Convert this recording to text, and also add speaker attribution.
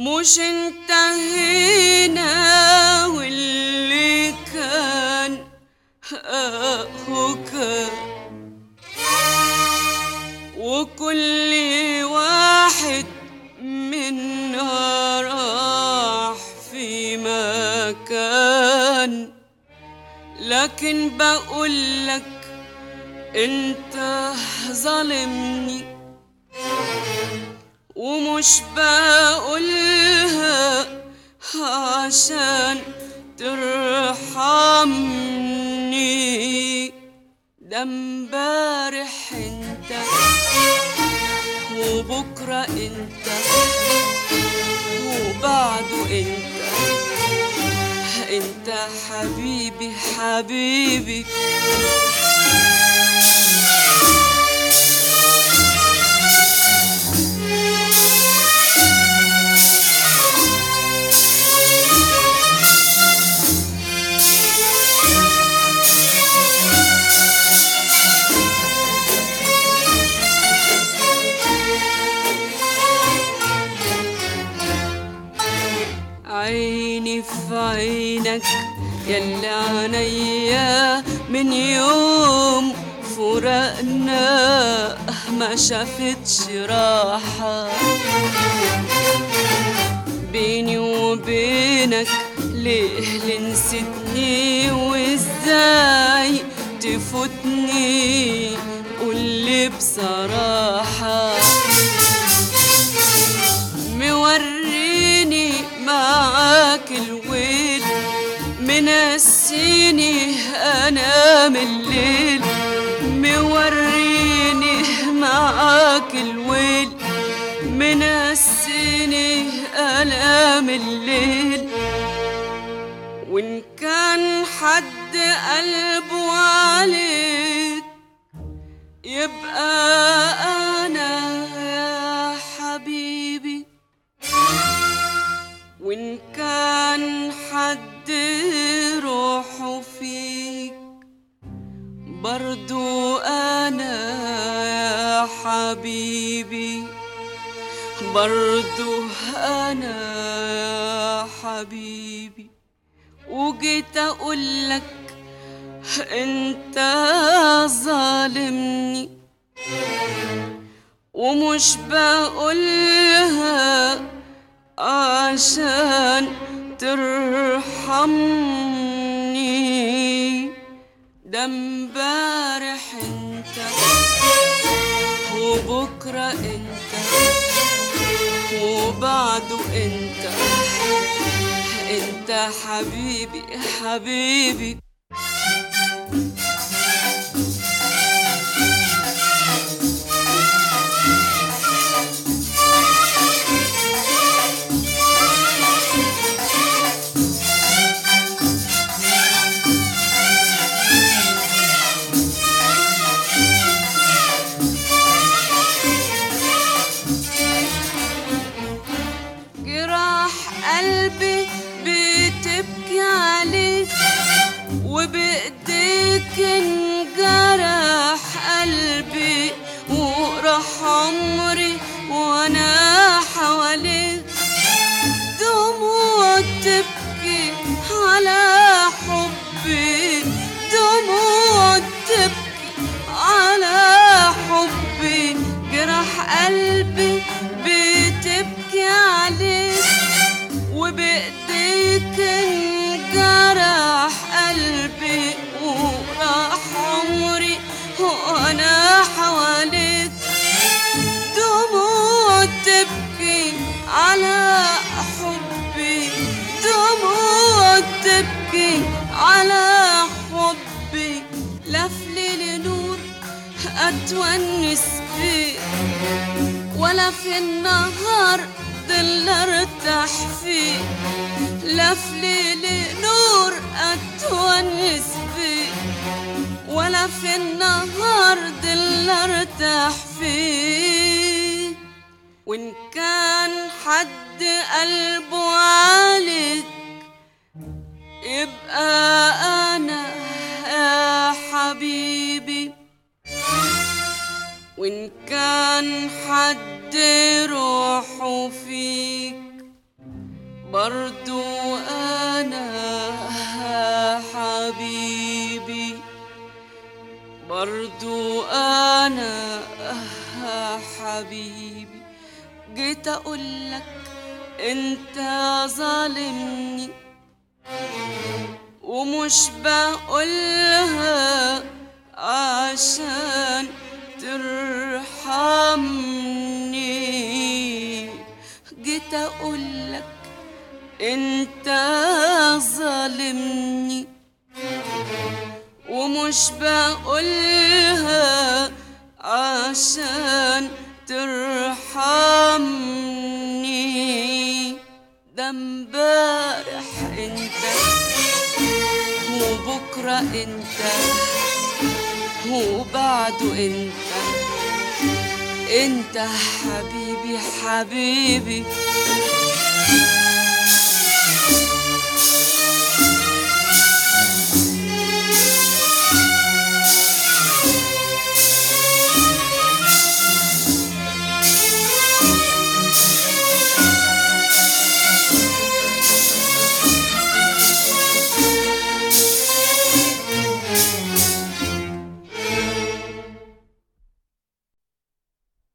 Speaker 1: مش انتهينا واللي كان اهو كان وكل واحد منا راح في مكان لكن بقولك انت ظالمني ومش بقولها عشان ترحمني ده امبارح انت وبكرة انت وبعده انت انت حبيبي حبيبي عيني في عينك يلا عينيا من يوم فراقنا ما شافتش راحة بيني وبينك ليه اللي نسيتني وازاي تفوتني قولي بصراحة موريني معاك الويل منسيني انام الليل موريني معاك الويل منسيني انام الليل وان كان حد قلبه عليك يبقى انا يا حبيبي وإن كان حد روحه فيك برضو أنا يا حبيبي برضو أنا يا حبيبي وجيت أقولك أنت ظالمني ومش بقولها عشان ترحمني ده امبارح انت وبكرة انت وبعده انت انت حبيبي حبيبي جراح قلبي بتبكي عليك وبإيديك انجرح قلبي وراح عمري وانا حواليك دموع تبكي على حبي دموع تبكي على حبي جرح قلبي بتبكي عليك وبإيديك انجرح قلبي وراح عمري وانا حواليك دموع تبكي على حبي دموع تبكي على حبي لفلي لنور اتونس فيه ولا في النهار ضل ارتاح فيه لفلي لنور اتونس فيه ولا في النهار ضل ارتاح فيه وان كان حد قلبه عليك يبقى انا يا حبيبي وإن كان حد روحه فيك برضو أنا حبيبي برضو أنا حبيبي جيت أقولك أنت ظالمني ومش بقولها عشان ترحمني جيت أقولك أنت ظالمني ومش بقولها عشان ترحمني ده امبارح انت وبكرة انت وبعده انت انت حبيبي حبيبي